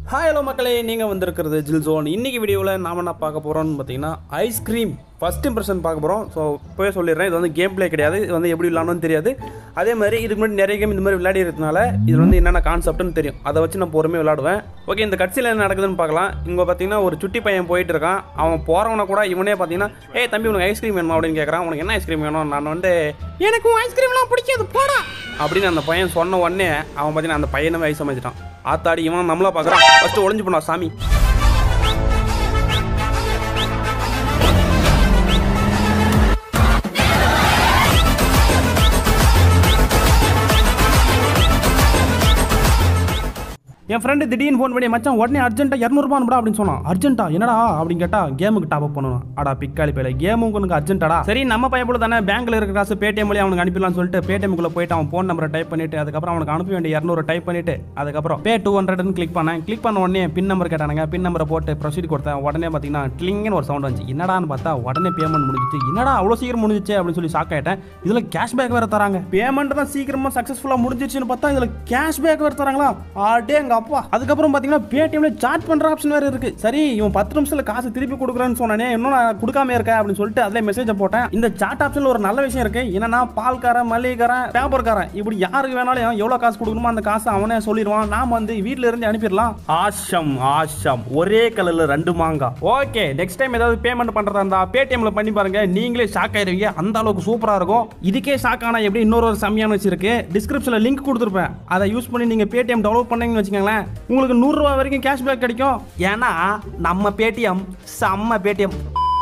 Hi hello மக்களே நீங்கள் வந்திருக்கிறது ஜில் ஜோன் இன்றைக்கி வீடியோவில் நாம என்ன பார்க்க போகிறோம்னு பார்த்தீங்கன்னா ஐஸ்கிரீம் ஃபஸ்ட் இம்ப்ரெஷன் பார்க்க போகிறோம் ஸோ இப்போவே சொல்லிடுறேன் இது வந்து கேம் ப்ளே கிடையாது இது வந்து எப்படி விளாடணும்னு தெரியாது அதே மாதிரி இதுக்கு முன்னாடி நிறைய கேம் இந்த மாதிரி விளையாடி இருக்கிறதுனால இது வந்து என்னென்ன கான்செப்ட்னு தெரியும் அதை வச்சு நான் பொறுமையாக விளாடுவேன் ஓகே இந்த கட்சியில் என்ன நடக்குதுன்னு பார்க்கலாம் இங்கே பார்த்தீங்கன்னா ஒரு சுட்டி பையன் போயிட்டு இருக்கான் அவன் போகிறவனை கூட இவனே பார்த்தீங்கன்னா ஏய் தம்பி உனக்கு ஐஸ்கிரீம் வேணுமா அப்படின்னு கேட்குறான் உனக்கு என்ன ஐஸ்கிரீம் வேணும் நான் வந்து எனக்கு ஐஸ்கிரீம்லாம் பிடிக்காது போடா அப்படின்னு அந்த பையன் சொன்ன உடனே அவன் பார்த்தீங்கன்னா அந்த பையனை வயசு அமைச்சிட்டான் ஆத்தாடி இவன் நம்மளா பார்க்குறான் ஃபஸ்ட்டு ஒளிஞ்சு போனா சாமி என் ஃப்ரெண்டு திடீர்னு ஃபோன் பண்ணி மச்சான் உடனே அர்ஜென்ட்டாக இரநூறுபா அனுப்புடா அப்படின்னு சொன்னான் அர்ஜென்ட்டா என்னடா அப்படின்னு கேட்டா கேமுக்கு டாப் அப் பண்ணணும் அடா பிக்காளி பேல கேமுக்கு உனக்கு அர்ஜென்ட்டாடா சரி நம்ம பையன் போல தானே பேங்க்ல இருக்கிற காசு பேடிஎம் வழி அவனுக்கு அனுப்பிடலாம்னு சொல்லிட்டு பேடிஎம்குள்ள போயிட்டு அவன் ஃபோன் நம்பரை டைப் பண்ணிட்டு அதுக்கப்புறம் அவனுக்கு அனுப்ப வேண்டிய இரநூறு டைப் பண்ணிட்டு அதுக்கப்புறம் பே டூ ஹண்ட்ரட்னு கிளிக் பண்ணேன் கிளிக் பண்ண உடனே பின் நம்பர் கேட்டானுங்க பின் நம்பரை போட்டு ப்ரொசீட் கொடுத்தேன் உடனே பார்த்தீங்கன்னா கிளிங்னு ஒரு சவுண்ட் வந்துச்சு என்னடான்னு பார்த்தா உடனே பேமெண்ட் முடிஞ்சிச்சு என்னடா அவ்வளோ சீக்கிரம் முடிஞ்சிச்சு அப்படின்னு சொல்லி ஷாக் ஆயிட்டேன் இதில் கேஷ்பேக் வேற தராங்க பேமெண்ட் தான் சீக்கிரமா சக்ஸஸ்ஃபுல்லாக முடிஞ்சிச்சுன்னு பார்த்தா இதில் கேஷ்பேக் வேற தராங்களா ஆடே எங்க அப்பா அதுக்கப்புறம் பார்த்தீங்கன்னா பேடிஎம்ல சார்ஜ் பண்ற ஆப்ஷன் வேற இருக்கு சரி இவன் பத்து நிமிஷத்துல காசு திருப்பி கொடுக்குறேன்னு சொன்னானே இன்னும் நான் கொடுக்காம இருக்கேன் அப்படின்னு சொல்லிட்டு அதில் மெசேஜை போட்டேன் இந்த சாட் ஆப்ஷன்ல ஒரு நல்ல விஷயம் இருக்கு என்னன்னா பால்காரன் மளிகைக்காரன் பேப்பர்காரன் இப்படி யாருக்கு வேணாலும் எவ்வளவு காசு கொடுக்கணுமோ அந்த காசை அவனே சொல்லிடுவான் நாம வந்து வீட்ல இருந்து அனுப்பிடலாம் ஆஷம் ஆஷம் ஒரே கலர்ல ரெண்டு மாங்கா ஓகே நெக்ஸ்ட் டைம் ஏதாவது பேமெண்ட் பண்றதா இருந்தா பேடிஎம்ல பண்ணி பாருங்க நீங்களே ஷாக் ஆயிருவீங்க அந்த அளவுக்கு சூப்பரா இருக்கும் இதுக்கே ஷாக் ஆனா எப்படி இன்னொரு ஒரு செம்மையான வச்சிருக்கு டிஸ்கிரிப்ஷன்ல லிங்க் கொடுத்துருப்பேன் அதை யூஸ் பண்ணி நீங்க பேடிஎம் டவுன்லோட் பண்ணீங்கன்னு வச்சுக்கோங்களேன் உங்களுக்கு நூறுரூவா வரைக்கும் கேஷ்பேக் கிடைக்கும் ஏன்னா நம்ம பேடிஎம் செம்ம பேடிஎம்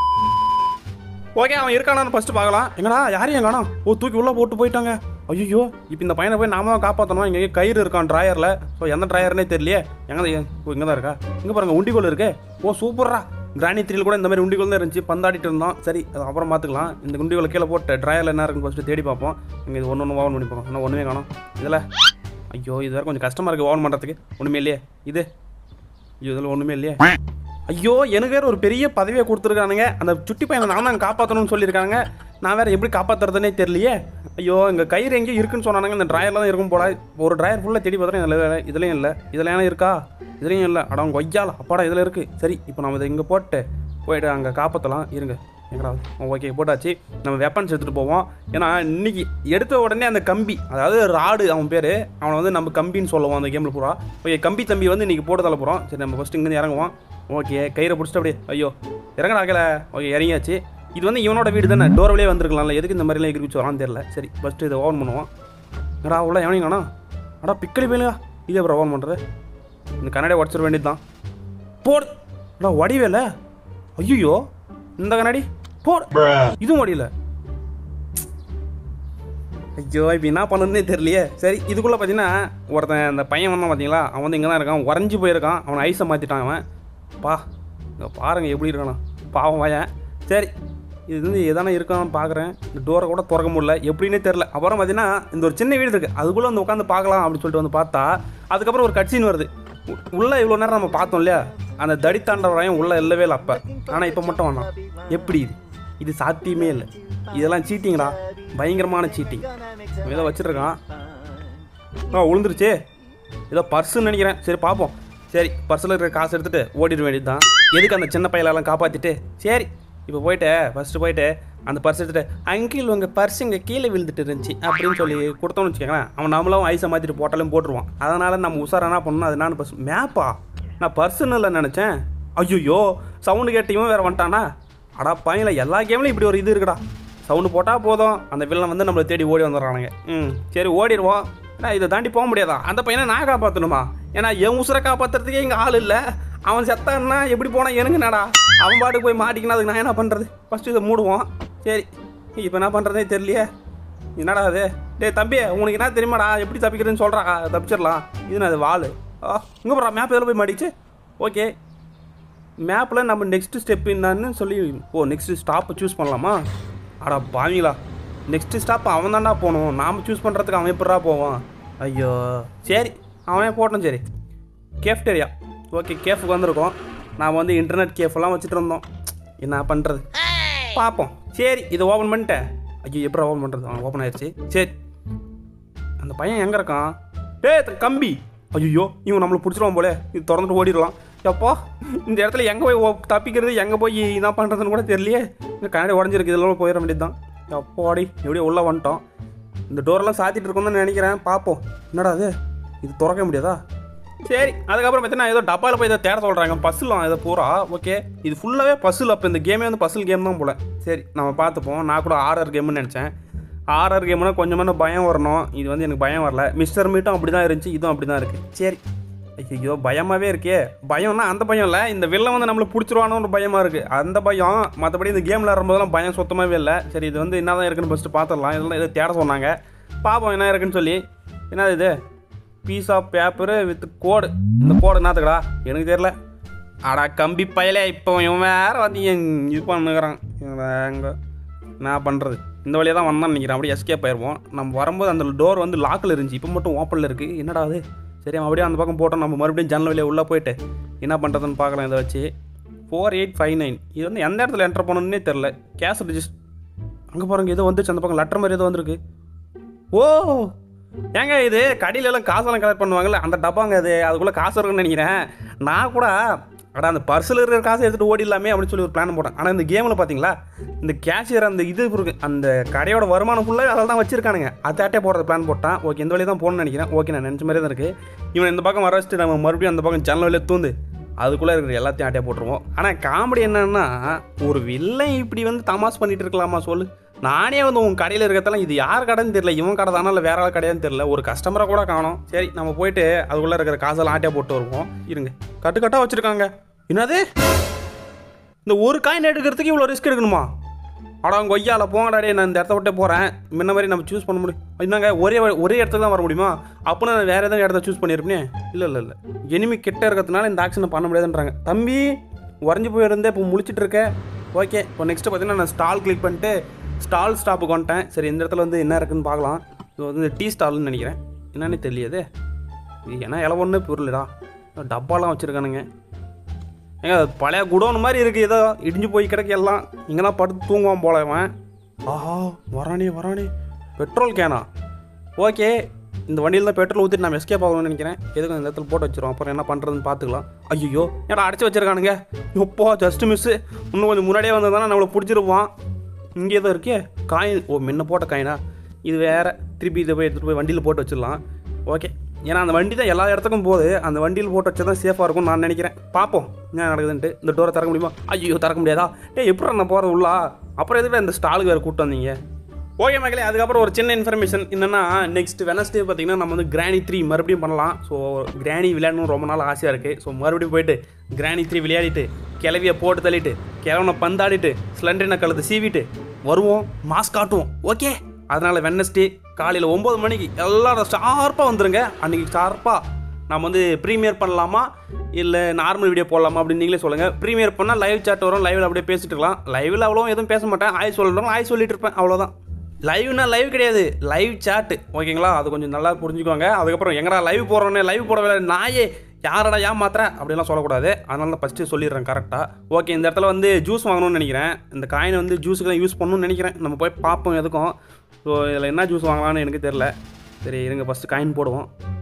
ஓகே அவன் இருக்கானான்னு ஃபர்ஸ்ட் பார்க்கலாம் எங்கடா யாரையும் காணோம் ஓ தூக்கி உள்ள போட்டு போயிட்டாங்க ஐயோ இப்போ இந்த பையனை போய் நாம தான் காப்பாற்றணும் இங்கே கயிறு இருக்கான் ட்ராயரில் ஸோ எந்த ட்ராயர்னே தெரியலையே எங்கே ஓ இங்கே தான் இருக்கா இங்கே பாருங்க உண்டிகோல் இருக்கே ஓ சூப்பரா கிராணி த்ரீல கூட இந்த மாதிரி உண்டிகோல் தான் இருந்துச்சு பந்தாடிட்டு இருந்தோம் சரி அது அப்புறம் பார்த்துக்கலாம் இந்த உண்டிகோலை கீழே போட்டு ட்ராயரில் என்ன இருக்குன்னு ஃபஸ்ட்டு தேடி பார்ப்போம் இங்கே இது ஒன்று ஒன்று ஓவன் பண்ணி பார்ப்போம் இன்னும் ஒன்றுமே காணும் இதில் ஐயோ இது வேறு கொஞ்சம் கஷ்டமாக இருக்குது ஓவன் பண்ணுறதுக்கு ஒன்றுமே இல்லையே இது ஐயோ இதில் ஒன்றுமே இல்லையே ஐயோ எனக்கு வேற ஒரு பெரிய பதவியை கொடுத்துருக்கானுங்க அந்த சுட்டி பையனை நான் தான் காப்பாற்றணும்னு சொல்லியிருக்காங்க நான் வேற எப்படி காப்பாற்றுறதுனே தெரியலையே ஐயோ இங்கே கயிறு எங்கேயும் இருக்குன்னு சொன்னாங்க இந்த ட்ராயரில் தான் இருக்கும் போல ஒரு ட்ராயர் ஃபுல்லாக தேடி பார்த்துறேன் இதில் இதுலேயும் இல்லை இதில் ஏன்னா இருக்கா இதுலேயும் இல்லை அடம் கொய்யால அப்பாடா இதில் இருக்குது சரி இப்போ நம்ம இதை இங்கே போட்டு போயிட்டு அங்கே காப்பாற்றலாம் இருங்க எங்கடா ஓகே போட்டாச்சு நம்ம வெப்பன்ஸ் எடுத்துகிட்டு போவோம் ஏன்னா இன்னைக்கு எடுத்த உடனே அந்த கம்பி அதாவது ராடு அவன் பேர் அவனை வந்து நம்ம கம்பின்னு சொல்லுவோம் அந்த கேமில் பூரா ஓகே கம்பி தம்பி வந்து இன்றைக்கி போட்டு தள்ள போகிறோம் சரி நம்ம ஃபஸ்ட்டு இங்கேருந்து இறங்குவோம் ஓகே கயிறை பிடிச்சிட்டு அப்படியே ஐயோ இறங்கடா ஆகல ஓகே இறங்கியாச்சு இது வந்து இவனோட வீடு தானே டோர் வழியே வந்திருக்கலாம்ல எதுக்கு இந்த மாதிரிலாம் எகிரிச்சு வரான்னு தெரியல சரி ஃபஸ்ட்டு இதை ஓன் பண்ணுவோம் அடா உள்ள எவனையும் காணோம் அடா பிக்கலி போயிலுங்க இதே அப்புறம் ஓன் பண்ணுறது இந்த கண்ணாடியை உடச்சிட வேண்டியது தான் போடு அடா வடிவேல ஐயோ இந்த கண்ணாடி போடு இதுவும் வடியில ஐயோ இப்போ என்ன பண்ணுறதுனே தெரியலையே சரி இதுக்குள்ளே பார்த்தீங்கன்னா ஒருத்தன் அந்த பையன் வந்தான் பார்த்தீங்களா அவன் வந்து இங்கே தான் இருக்கான் உறைஞ்சி போயிருக்கான் அவனை ஐஸை மாற்றிட்டான் அவன் பா இங்கே பாருங்கள் எப்படி இருக்கானா பாவம் வாயன் சரி இது வந்து எதானே இருக்கான்னு பார்க்குறேன் இந்த டோரை கூட திறக்க முடியல எப்படின்னே தெரில அப்புறம் பார்த்தீங்கன்னா இந்த ஒரு சின்ன வீடு இருக்குது அதுக்குள்ளே வந்து உட்காந்து பார்க்கலாம் அப்படின்னு சொல்லிட்டு வந்து பார்த்தா அதுக்கப்புறம் ஒரு கட்சின்னு வருது உ- உள்ள இவ்வளோ நேரம் நம்ம பார்த்தோம் இல்லையா அந்த தடித்தாண்டவரையும் உள்ள இல்லவே இல்லை அப்போ ஆனால் இப்போ மட்டும் வேணாம் எப்படி இது இது சாத்தியமே இல்லை இதெல்லாம் சீட்டிங்கடா பயங்கரமான சீட்டிங் ஏதோ வச்சிருக்கான் ஆ விழுந்துருச்சே ஏதோ பர்ஸுன்னு நினைக்கிறேன் சரி பார்ப்போம் சரி பர்ஸில் இருக்கிற காசு எடுத்துகிட்டு ஓடிட வேண்டியது தான் எதுக்கு அந்த சின்ன பையலெல்லாம் காப்பாற்றிட்டு சரி இப்போ போயிட்டு ஃபஸ்ட்டு போயிட்டு அந்த பர்ஸ் எடுத்துகிட்டு அங்கிள் உங்கள் பர்ஸ் இங்கே கீழே விழுந்துட்டு இருந்துச்சு அப்படின்னு சொல்லி கொடுத்தோம்னு வச்சுக்கோங்களேன் அவன் நம்மளும் ஐஸை மாற்றிட்டு போட்டாலும் போட்டுருவான் அதனால் நம்ம உஷாரா என்ன பண்ணணும் அது நான் பர்ஸ் மேப்பா நான் பர்ஸுன்னு இல்லை நினச்சேன் ஐயோ சவுண்டு கேட்டையும் வேறு வந்துட்டானா அடா பையல எல்லா கேம்லையும் இப்படி ஒரு இது இருக்குடா சவுண்டு போட்டால் போதும் அந்த வில்லன் வந்து நம்மளை தேடி ஓடி வந்துடுறானுங்க ம் சரி ஓடிடுவோம் ஏன்னா இதை தாண்டி போக முடியாதா அந்த பையனை நான் காப்பாற்றணுமா ஏன்னா என் உசுரை காப்பாற்றுறதுக்கே இங்கே ஆள் இல்லை அவன் செத்தான்னா எப்படி போனா எனக்கு என்னடா அவன் பாட்டுக்கு போய் மாட்டிக்கினா அதுக்கு நான் என்ன பண்ணுறது ஃபஸ்ட்டு இதை மூடுவோம் சரி இப்போ என்ன பண்ணுறதே தெரியலையே என்னடா அது டேய் தம்பி உனக்கு என்ன தெரியுமாடா எப்படி தப்பிக்கிறதுன்னு சொல்கிறா தப்பிச்சிடலாம் இது அது வாள் ஆ இங்கே போகிறா மேப் எதில் போய் மாட்டிச்சு ஓகே மேப்பில் நம்ம நெக்ஸ்ட் ஸ்டெப் என்னன்னு சொல்லி ஓ நெக்ஸ்ட் ஸ்டாப்பை சூஸ் பண்ணலாமா அடா பாவீங்களா நெக்ஸ்ட் ஸ்டாப் அவன் தான்டா போகணும் நாம் சூஸ் பண்ணுறதுக்கு அவன் எப்படா போவான் ஐயோ சரி அவனே போட்டோம் சரி கேஃப்டேரியா ஓகே கேஃபுக்கு வந்திருக்கோம் நாம் வந்து இன்டர்நெட் கேஃபெல்லாம் வச்சுட்டு இருந்தோம் என்ன பண்ணுறது பார்ப்போம் சரி இதை ஓப்பன் பண்ணிட்டேன் ஐயோ எப்படி ஓப்பன் பண்ணுறது அவன் ஓப்பன் ஆயிடுச்சு சரி அந்த பையன் எங்கே இருக்கான் டேய் த- கம்பி ஐயோ இவன் நம்மளை பிடிச்சிருவான் போல இது திறந்துட்டு ஓடிடலாம் எப்பா இந்த இடத்துல எங்கே போய் ஓ- தப்பிக்கிறது எங்கே போய் என்ன பண்ணுறதுன்னு கூட தெரியலையே இந்த கண்ணாடி உடஞ்சிருக்கு இதெல்லாம் போயிட வேண்டியது தான் எப்பாடி எப்படியோ உள்ளே வந்துட்டோம் இந்த டோரெல்லாம் சாத்திட்டு இருக்கோம்னு நினைக்கிறேன் பார்ப்போம் என்னடா அது இது திறக்க முடியாதா சரி அதுக்கப்புறம் பார்த்தீங்கன்னா ஏதோ டப்பாவில் போய் ஏதோ தேட சொல்கிறாங்க பஸ்ஸில் இதை பூரா ஓகே இது ஃபுல்லாகவே பஸ்ஸில் அப்போ இந்த கேமே வந்து பஸ்ஸில் கேம் தான் போல சரி நம்ம பார்த்துப்போம் நான் கூட ஆர்ஆர் கேம்னு நினச்சேன் ஆர்ஆர் கேம்னா கொஞ்சமான பயம் வரணும் இது வந்து எனக்கு பயம் வரல மிஸ்டர் மீட்டும் அப்படி தான் இருந்துச்சு இதுவும் அப்படி தான் இருக்குது சரி ஐயோ பயமாகவே இருக்கே பயம்னா அந்த பயம் இல்லை இந்த வெள்ளம் வந்து நம்மளை பிடிச்சிருவானு ஒரு பயமாக இருக்குது அந்த பயம் மற்றபடி இந்த கேம் விளாடும்போதெல்லாம் பயம் சுத்தமாகவே இல்லை சரி இது வந்து என்ன தான் இருக்குன்னு ஃபஸ்ட்டு பார்த்துடலாம் இதெல்லாம் ஏதோ தேட சொன்னாங்க பார்ப்போம் என்ன இருக்குன்னு சொல்லி என்னது இது piece of paper with code இந்த கோடு என்னத்துக்கடா எனக்கு தெரியல அடா கம்பி பயலே இப்போ இவன் வேற வந்து என் இது பண்ணுகிறான் எங்கே நான் பண்ணுறது இந்த வழியாக தான் வந்தான்னு நினைக்கிறேன் அப்படியே எஸ்கேப் ஆயிடுவோம் நம்ம வரும்போது அந்த டோர் வந்து லாக்கில் இருந்துச்சு இப்போ மட்டும் ஓப்பனில் இருக்குது என்னடா அது சரி அவன் அப்படியே அந்த பக்கம் போட்டோம் நம்ம மறுபடியும் ஜன்னல் வழியாக உள்ளே போயிட்டு என்ன பண்ணுறதுன்னு பார்க்கலாம் இதை வச்சு ஃபோர் எயிட் ஃபைவ் நைன் இது வந்து எந்த இடத்துல என்டர் பண்ணணுன்னே தெரில கேஷ் ரிஜிஸ்ட் அங்கே பாருங்க ஏதோ வந்துச்சு அந்த பக்கம் லெட்டர் மாதிரி ஏதோ வந்திருக்கு ஓ ஏங்க இது கடையில எல்லாம் காசெல்லாம் கலெக்ட் பண்ணுவாங்கல்ல அந்த டப்பாங்க அது அதுக்குள்ளே காசு இருக்குன்னு நினைக்கிறேன் நான் கூட அடா அந்த பர்ஸில் இருக்கிற காசை எடுத்துகிட்டு ஓடிடலாமே அப்படின்னு சொல்லி ஒரு பிளான் போட்டேன் ஆனால் இந்த கேமில் பார்த்தீங்களா இந்த கேஷியர் அந்த இது இருக்கு அந்த கடையோட வருமானம் ஃபுல்லாக அதில் தான் வச்சிருக்கானுங்க அதாட்டே போடுறது பிளான் போட்டான் ஓகே இந்த வழியாக தான் போகணும்னு நினைக்கிறேன் ஓகே நான் நினச்ச மாதிரி தான் இருக்குது இவன் இந்த பக்கம் வர வச்சுட்டு நம்ம மறுபடியும் அந்த பக்கம் ஜன்னல் வழியாக தூந்து அதுக்குள்ளே இருக்கிற எல்லாத்தையும் ஆட்டையாக போட்டுருவோம் ஆனால் காமெடி என்னன்னா ஒரு வில்லன் இப்படி வந்து தமாஸ் பண்ணிட்டு இருக்கலாமா சொல்லு நானே வந்து உன் கடையில் இருக்கிறதெல்லாம் இது யார் கடைன்னு தெரியல இவன் கடை தானே இல்லை வேற ஆள் கடையான்னு தெரியல ஒரு கஸ்டமரை கூட காணோம் சரி நம்ம போயிட்டு அதுக்குள்ளே இருக்கிற காசெல்லாம் ஆட்டையாக போட்டு வருவோம் இருங்க கட்டு கட்டாக வச்சுருக்காங்க என்னது இந்த ஒரு காயின் எடுக்கிறதுக்கு இவ்வளோ ரிஸ்க் எடுக்கணுமா அடா அவங்க கொய்யால போங்கடா டேய் நான் இந்த இடத்த விட்டே போகிறேன் முன்ன மாதிரி நம்ம சூஸ் பண்ண முடியும் என்னங்க ஒரே வ- ஒரே இடத்துக்கு தான் வர முடியுமா அப்போ நான் வேறு எதாவது இடத்த சூஸ் பண்ணியிருப்பேனே இல்லை இல்லை இல்லை எனிமி கிட்ட இருக்கிறதுனால இந்த ஆக்ஷனை பண்ண முடியாதுன்றாங்க தம்பி உறைஞ்சி போயிருந்தே இப்போ முழிச்சிட்டு இருக்க ஓகே இப்போ நெக்ஸ்ட்டு பார்த்தீங்கன்னா நான் ஸ்டால் கிளிக் பண்ணிட்டு ஸ்டால் ஸ்டாப்புக்கு வந்துட்டேன் சரி இந்த இடத்துல வந்து என்ன இருக்குன்னு பார்க்கலாம் இது வந்து டீ ஸ்டால்னு நினைக்கிறேன் என்னன்னு தெரியலையே இது என்ன இலை ஒன்று பொருள்டா டப்பாலாம் வச்சுருக்கானுங்க ஏங்க அது பழைய குடோன் மாதிரி இருக்குது ஏதோ இடிஞ்சு போய் கிடக்கு எல்லாம் இங்கே தான் படுத்து தூங்குவான் போல இவன் ஆஹா வரானே வரானே பெட்ரோல் கேனா ஓகே இந்த வண்டியில் தான் பெட்ரோல் ஊற்றிட்டு நம்ம எஸ்கேப் ஆகணும்னு நினைக்கிறேன் எதுக்கு இந்த இடத்துல போட்டு வச்சிருவோம் அப்புறம் என்ன பண்ணுறதுன்னு பார்த்துக்கலாம் ஐயோ ஏன்னா அடைச்சி வச்சிருக்கானுங்க எப்போ ஜஸ்ட் மிஸ்ஸு இன்னும் கொஞ்சம் முன்னாடியே வந்ததுனா நம்மளை பிடிச்சிருவான் இங்கே ஏதோ இருக்கே காயின் ஓ முன்ன போட்ட காயினா இது வேற திருப்பி இதை போய் எடுத்துகிட்டு போய் வண்டியில் போட்டு வச்சிடலாம் ஓகே ஏன்னா அந்த வண்டி தான் எல்லா இடத்துக்கும் போகுது அந்த வண்டியில் போட்டு வச்சா தான் சேஃபாக இருக்கும்னு நான் நினைக்கிறேன் பார்ப்போம் என்ன நடக்குதுன்ட்டு இந்த டோரை திறக்க முடியுமா ஐயோ திறக்க முடியாதா டேய் எப்படி நான் போகிறது உள்ளா அப்புறம் எதுக்கு இந்த ஸ்டாலுக்கு வேறு கூப்பிட்டு வந்தீங்க ஓகே மக்களே அதுக்கப்புறம் ஒரு சின்ன இன்ஃபர்மேஷன் என்னன்னா நெக்ஸ்ட் வெனஸ்டே பார்த்தீங்கன்னா நம்ம வந்து கிராணி த்ரீ மறுபடியும் பண்ணலாம் ஸோ கிராணி விளையாடணும் ரொம்ப நாள் ஆசையாக இருக்குது ஸோ மறுபடியும் போயிட்டு கிராணி த்ரீ விளையாடிட்டு கிளவியை போட்டு தள்ளிட்டு கிழவனை பந்தாடிட்டு ஸ்லண்டரினை கழுத்து சீவிட்டு வருவோம் மாஸ்க் காட்டுவோம் ஓகே அதனால் வெனஸ்டே காலையில் ஒம்பது மணிக்கு எல்லாரும் ஷார்ப்பாக வந்துருங்க அன்றைக்கி ஷார்ப்பாக நம்ம வந்து ப்ரீமியர் பண்ணலாமா இல்லை நார்மல் வீடியோ போடலாமா அப்படின்னு நீங்களே சொல்லுங்கள் ப்ரீமியர் பண்ணால் லைவ் chat வரும் லைவில் அப்படியே பேசிட்டு இருக்கலாம் லைவில் அவ்வளோ எதுவும் பேச மாட்டேன் ஆய் சொல்கிறோம் ஆய் சொல்லிட்டு இருப்பேன் அவ்வளோதான் லைவ்னா லைவ் கிடையாது லைவ் chat ஓகேங்களா அது கொஞ்சம் நல்லா புரிஞ்சுக்கோங்க அதுக்கப்புறம் எங்கடா லைவ் போடுறோன்னே லைவ் போட வேலை நாயே யாரடா ஏமாத்துற அப்படிலாம் சொல்லக்கூடாது அதனால தான் ஃபஸ்ட்டு சொல்லிடுறேன் கரெக்டாக ஓகே இந்த இடத்துல வந்து ஜூஸ் வாங்கணும்னு நினைக்கிறேன் இந்த காயினை வந்து ஜூஸுக்கு தான் யூஸ் பண்ணணும்னு நினைக்கிறேன் நம்ம போய் பார்ப்போம் எதுக்கும் ஸோ இதில் என்ன ஜூஸ் வாங்கலாம்னு எனக்கு தெரில சரி இருங்க ஃபஸ்ட்டு காயின் போடுவோம்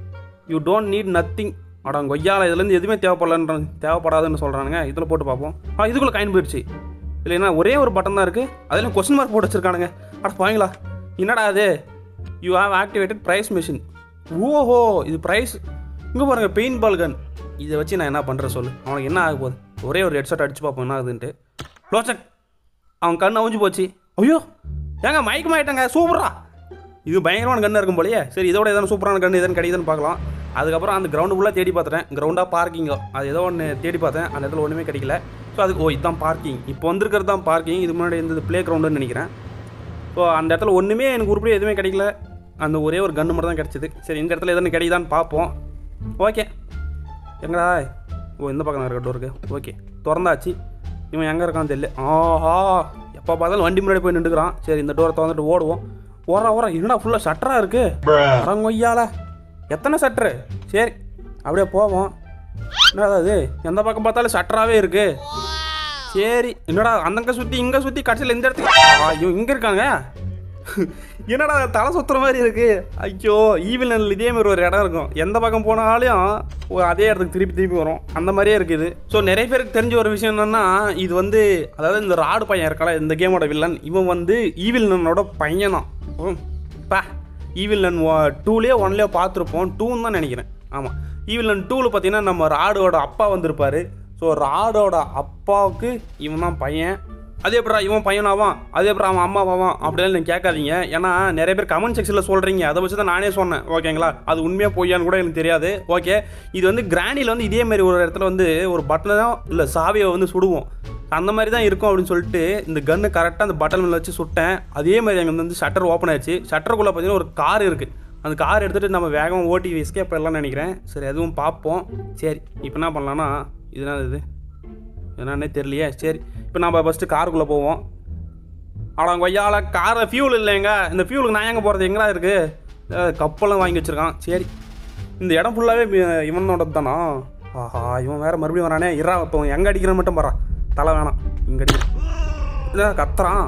யூ டோன்ட் நீட் நத்திங் அட கொய்யால இதுலேருந்து எதுவுமே தேவைப்படலன்ற தேவைப்படாதுன்னு சொல்கிறானுங்க இதில் போட்டு பார்ப்போம் ஆ இதுக்குள்ளே காயின் போயிடுச்சு இல்லைன்னா ஒரே ஒரு பட்டன் தான் இருக்குது அதில் கொஸ்டின் மார்க் போட்டு வச்சிருக்கானுங்க அட பாவீங்களா என்னடா அது you have activated prize machine ஓஹோ இது ப்ரைஸ் இங்கே பாருங்கள் பெயின் பால் கன் இதை வச்சு நான் என்ன பண்ணுறேன் சொல்லு அவனுக்கு என்ன ஆக போகுது ஒரே ஒரு ஹெட்ஷாட் அடிச்சு பார்ப்போம் என்ன ஆகுதுன்ட்டு க்ளோசட் அவன் கண் அவிஞ்சு போச்சு ஐயோ ஏங்க மயக்கமாயிட்டாங்க சூப்பரா இது பயங்கரமான கண்ணு இருக்கும் போலயே சரி இதோட ஏதாவது சூப்பரான கண்ணு எதுன்னு கிடைக்குதுன்னு பார்க்கலாம் அதுக்கப்புறம் அந்த கிரவுண்டு ஃபுல்லாக தேடி பார்த்துட்டேன் கிரவுண்டாக பார்க்கிங்கோ அது ஏதோ ஒன்று தேடி பார்த்தேன் அந்த இடத்துல ஒன்றுமே கிடைக்கல ஸோ அதுக்கு ஓ இதுதான் பார்க்கிங் இப்போ வந்திருக்கிறது தான் பார்க்கிங் இது முன்னாடி இருந்தது ப்ளே கிரவுண்டுன்னு நினைக்கிறேன் ஸோ அந்த இடத்துல ஒன்றுமே எனக்கு உருப்படி எதுவுமே கிடைக்கல அந்த ஒரே ஒரு கன்று மட்டும் தான் கிடச்சிது சரி இந்த இடத்துல எதுன்னு கிடைக்குதான்னு பார்ப்போம் ஓகே எங்கடா ஓ இந்த பக்கம் இருக்க டோருக்கு ஓகே திறந்தாச்சு இவன் எங்கே இருக்கான்னு தெரியல ஆஹா எப்போ பார்த்தாலும் வண்டி முன்னாடி போய் நின்றுக்கிறான் சரி இந்த டோரை திறந்துட்டு ஓடுவோம் ஓரா ஓரா என்னடா ஃபுல்லாக ஷட்டராக இருக்கு அரங்கொய்யால எத்தனை ஷட்ரு சரி அப்படியே போவோம் என்னடா அது எந்த பக்கம் பார்த்தாலும் ஷட்டராகவே இருக்கு சரி என்னடா அந்தங்க சுற்றி இங்கே சுற்றி கடைசியில் இந்த இடத்துக்கு ஐயோ இங்கே இருக்காங்க என்னடா தலை சுத்துற மாதிரி இருக்கு ஐயோ ஈவில் நெல் இதே மாதிரி ஒரு இடம் இருக்கும் எந்த பக்கம் போனாலும் ஓ, அதே இடத்துக்கு திருப்பி திருப்பி வரும் அந்த மாதிரியே இருக்குது ஸோ நிறைய பேருக்கு தெரிஞ்ச ஒரு விஷயம் என்னன்னா இது வந்து அதாவது இந்த ராடு பையன் இருக்கல இந்த கேமோட வில்லன் இவன் வந்து ஈவில் நன்னோட பையன் தான் ம், பா ஈவில் நன் டூலேயே ஒன்லேயே பார்த்துருப்போம் டூன்னு தான் நினைக்கிறேன் ஆமாம் ஈவில் நன் டூவில் பார்த்தீங்கன்னா நம்ம ராடோட அப்பா வந்திருப்பாரு ஸோ ராடோட அப்பாவுக்கு இவன் தான் பையன் அதே அப்புறம் இவன் பையனாவான் அதே அப்புறம் அவன் அம்மாவாவான் அப்படிலாம் நீங்கள் கேட்காதீங்க ஏன்னா நிறைய பேர் கமெண்ட் செக்ஷனில் சொல்கிறீங்க அதை வச்சு தான் நானே சொன்னேன் ஓகேங்களா அது உண்மையாக பொய்யான்னு கூட எனக்கு தெரியாது ஓகே இது வந்து கிராண்டியில் வந்து இதே மாதிரி ஒரு இடத்துல வந்து ஒரு பட்டனை தான் இல்லை சாவியை வந்து சுடுவோம் அந்த மாதிரி தான் இருக்கும் அப்படின்னு சொல்லிட்டு இந்த கன்று கரெக்டாக அந்த பட்டன் மேலே வச்சு சுட்டேன் அதே மாதிரி அங்கே வந்து ஷட்டர் ஓப்பன் ஆயிடுச்சு ஷட்டருக்குள்ளே பார்த்தீங்கன்னா ஒரு கார் இருக்குது அந்த கார் எடுத்துகிட்டு நம்ம வேகமாக ஓட்டி எஸ்கேப் பண்ணலாம்னு நினைக்கிறேன் சரி அதுவும் பார்ப்போம் சரி இப்போ என்ன பண்ணலான்னா இதுனா இது என்னன்னே தெரியலையே சரி இப்போ நம்ம ஃபஸ்ட்டு காருக்குள்ளே போவோம் ஆனால் கொய்யால காரை ஃபியூல் இல்லைங்க இந்த ஃபியூலுக்கு நான் எங்கே போகிறது எங்கடா இருக்குது கப்பெல்லாம் வாங்கி வச்சுருக்கான் சரி இந்த இடம் ஃபுல்லாகவே இவனோட தானா ஆஹா இவன் வேறு மறுபடியும் வரானே இரா இப்போ எங்கே அடிக்கிறான் மட்டும் பாறான் தலை வேணாம் இங்கே அடிக்கிறான் இல்லை கத்துறான்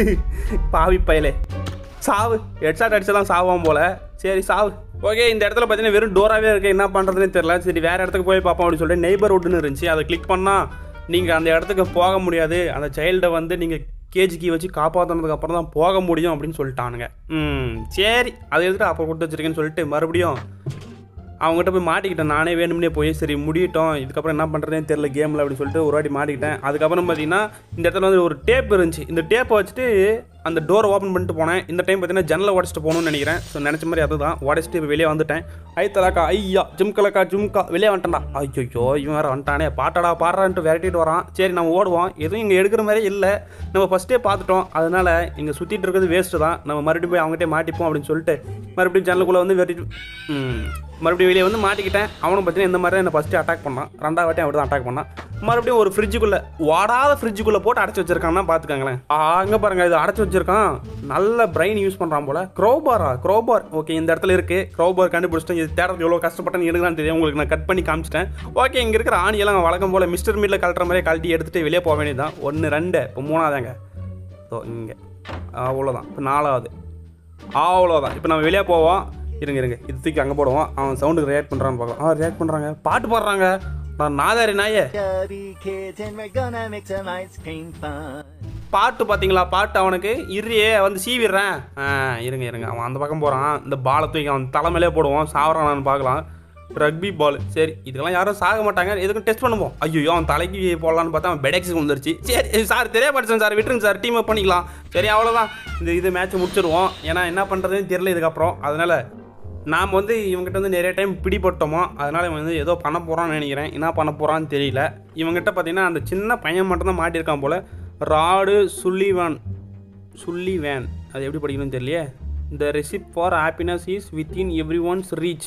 பாவி பயலே சாவு ஹெட்ஷாட் அடிச்சதான் சாவான் போல சரி சாவு ஓகே இந்த இடத்துல பார்த்தீங்கன்னா வெறும் டோராவே இருக்கு என்ன பண்ணுறதுன்னு தெரியல சரி வேற இடத்துக்கு போய் பார்ப்போம் அப்படின்னு சொல்லிட்டு நெய்பர்ஹுட்னு இருந்துச்சு அதை கிளிக் பண்ணால் நீங்கள் அந்த இடத்துக்கு போக முடியாது அந்த சைல்டை வந்து நீங்கள் கேஜிக்கு வச்சு காப்பாற்றினதுக்கு அப்புறம் தான் போக முடியும் அப்படின்னு சொல்லிட்டானுங்க ம் சரி அதை எடுத்துட்டு அப்புறம் கொடுத்து வச்சிருக்கேன்னு சொல்லிட்டு மறுபடியும் அவங்ககிட்ட போய் மாட்டிக்கிட்டேன் நானே வேணும்னே போய் சரி முடியட்டும் இதுக்கப்புறம் என்ன பண்ணுறதுன்னு தெரியல கேமில் அப்படின்னு சொல்லிட்டு ஒரு வாட்டி மாட்டிக்கிட்டேன் அதுக்கப்புறம் பார்த்தீங்கன்னா இந்த இடத்துல வந்து ஒரு டேப் இருந்துச்சு இந்த டேப்பை வச்சுட்டு அந்த டோரை ஓப்பன் பண்ணிட்டு போனேன் இந்த டைம் பார்த்தீங்கன்னா ஜன்னலை உடச்சிட்டு போகணும்னு நினைக்கிறேன் ஸோ நினச்ச மாதிரி அதுதான் உடச்சிட்டு இப்போ வெளியே வந்துட்டேன் ஐ தலாக்கா ஐயா ஜிம்கலக்கா ஜிம்கா வெளியே வந்துட்டேன்டா ஐயோ இவன் வேறு வந்துட்டானே பாட்டடா பாடுறான்ட்டு விரட்டிட்டு வரான் சரி நம்ம ஓடுவோம் எதுவும் இங்கே எடுக்கிற மாதிரியே இல்லை நம்ம ஃபஸ்ட்டே பார்த்துட்டோம் அதனால் இங்கே சுற்றிட்டு இருக்கிறது வேஸ்ட்டு தான் நம்ம மறுபடியும் போய் அவங்ககிட்டே மாட்டிப்போம் அப்படின்னு சொல்லிட்டு மறுபடியும் ஜன்னலுக்குள்ளே வந்து வெட்டிட்டு ம் மறுபடியும் வெளியே வந்து மாட்டிக்கிட்டேன் அவனும் பார்த்தீங்கன்னா இந்த மாதிரி தான் என்னை ஃபஸ்ட்டு அட்டாக் பண்ணான் ரெண்டாவது வாட்டி அவன் தான் அட்டாக் பண்ணான் மறுபடியும் ஒரு ஃப்ரிட்ஜுக்குள்ளே வாடாத ஃப்ரிட்ஜுக்குள்ளே போட்டு அடைச்சி வச்சிருக்கான்னா பார்த்துக்கங்களேன் அங்கே பாருங்க இது அடைச்சி வச்சிருக்கான் நல்ல பிரெயின் யூஸ் பண்ணுறான் போல க்ரோபாரா க்ரோபார் ஓகே இந்த இடத்துல இருக்குது க்ரோபார் கண்டுபிடிச்சிட்டேன் இது தேடுறது எவ்வளோ கஷ்டப்பட்டேன்னு எனக்கு தான் தெரியும் உங்களுக்கு நான் கட் பண்ணி காமிச்சிட்டேன் ஓகே இங்கே இருக்கிற ஆணியெல்லாம் வழக்கம் போல் மிஸ்டர் மீட்டில் கழட்டுற மாதிரியே கழட்டி எடுத்துகிட்டு வெளியே போக வேண்டியதுதான் ஒன்று ரெண்டு இப்போ மூணாவதாங்க ஸோ இங்கே அவ்வளோதான் இப்போ நாலாவது அவ்வளோதான் இப்போ நம்ம வெளியே போவோம் இருங்க இருங்க இது தூக்கி அங்கே போடுவோம் அவன் சவுண்டுக்கு ரியாக்ட் பண்ணுறான்னு பார்க்கலாம் ஆ ரியாக்ட் பண்ணுறாங்க பாட்டு பாடுறாங்க நான் நாதாரி நாயே Chubby kids and we're gonna make some ice cream fun. பாட்டு பார்த்தீங்களா பாட்டு அவனுக்கு இரியே வந்து சீவிடுறேன் ஆ இருங்க இருங்க அவன் அந்த பக்கம் போகிறான் இந்த பாலை தூக்கி அவன் தலைமையிலே போடுவான் சாவறானான்னு பார்க்கலாம் ரக்பி பால் சரி இதுக்கெல்லாம் யாரும் சாக மாட்டாங்க எதுக்கும் டெஸ்ட் பண்ணுவோம் ஐயோ அவன் தலைக்கு போடலான்னு பார்த்தா அவன் பெடெக்ஸுக்கு வந்துருச்சு சரி சார் தெரிய படிச்சேன் சார் விட்டுருங்க சார் டீம் அப் பண்ணிக்கலாம் சரி அவ்வளோதான் இந்த இது மேட்ச் முடிச்சிடுவோம் ஏன்னா என்ன பண்ணுறதுன்னு தெரியல இதுக்கப்புறம் அதனால் நாம் வந்து இவங்ககிட்ட வந்து நிறைய டைம் பிடிபட்டோமோ அதனால் இவன் வந்து ஏதோ பண்ண போகிறான்னு நினைக்கிறேன் என்ன பண்ண போகிறான்னு தெரியல இவங்ககிட்ட பார்த்தீங்கன்னா அந்த சின்ன பையன் மட்டும்தான் மாட்டியிருக்கான் போல் ராடு சுல்லிவான் சுல்லி வேன் அது எப்படி படிக்கணும்னு தெரியலையே the recipe for happiness is within everyone's reach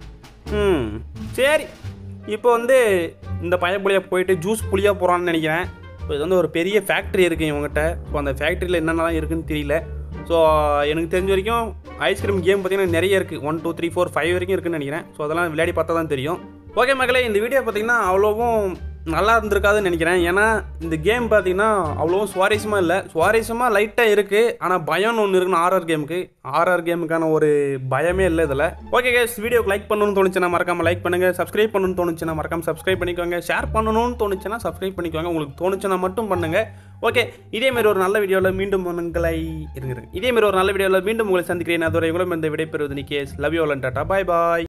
ம் சரி இப்போ வந்து இந்த பையன் போயிட்டு ஜூஸ் புளியாக போகிறான்னு நினைக்கிறேன் இப்போ இது வந்து ஒரு பெரிய ஃபேக்ட்ரி இருக்குது இவங்ககிட்ட ஸோ அந்த ஃபேக்ட்ரியில் என்னென்னலாம் இருக்குன்னு தெரியல ஸோ எனக்கு தெரிஞ்ச வரைக்கும் ஐஸ்கிரீம் கேம் பார்த்தீங்கன்னா நிறைய இருக்குது one two three four five வரைக்கும் இருக்குன்னு நினைக்கிறேன் ஸோ அதெல்லாம் விளையாடி பார்த்தா தான் தெரியும் ஓகே மக்களே இந்த வீடியோ பார்த்தீங்கன்னா அவ்வளோவும் நல்லா இருந்திருக்காதுன்னு நினைக்கிறேன் ஏன்னா இந்த கேம் பார்த்தீங்கன்னா அவ்வளோவும் சுவாரஸ்யமாக இல்லை சுவாரஸ்யமாக லைட்டாக இருக்குது ஆனால் பயம்னு ஒன்று இருக்குன்னு ஆர்ஆர் கேமுக்கு ஆர்ஆர் கேமுக்கான ஒரு பயமே இல்லை இதில் ஓகே கேஸ் வீடியோக்கு லைக் பண்ணணும்னு தோணுச்சுன்னா மறக்காம லைக் பண்ணுங்க சப்ஸ்கிரைப் பண்ணணும்னு தோணுச்சுன்னா மறக்காம சப்ஸ்கிரைப் பண்ணிக்கோங்க ஷேர் பண்ணணும்னு தோணுச்சுன்னா சப்ஸ்கிரைப் பண்ணிக்கோங்க உங்களுக்கு தோணுச்சுன்னா மட்டும் பண்ணுங்க ஓகே இதே மாதிரி ஒரு நல்ல வீடியோவில் மீண்டும் உங்களை இருங்க இருங்க. இதே மாதிரி ஒரு நல்ல வீடியோவில் மீண்டும் உங்களை சந்திக்கிறேன் அதோட இவ்வளோ இந்த விடைபெறுவது நிக்கேஸ் love you tata bye bye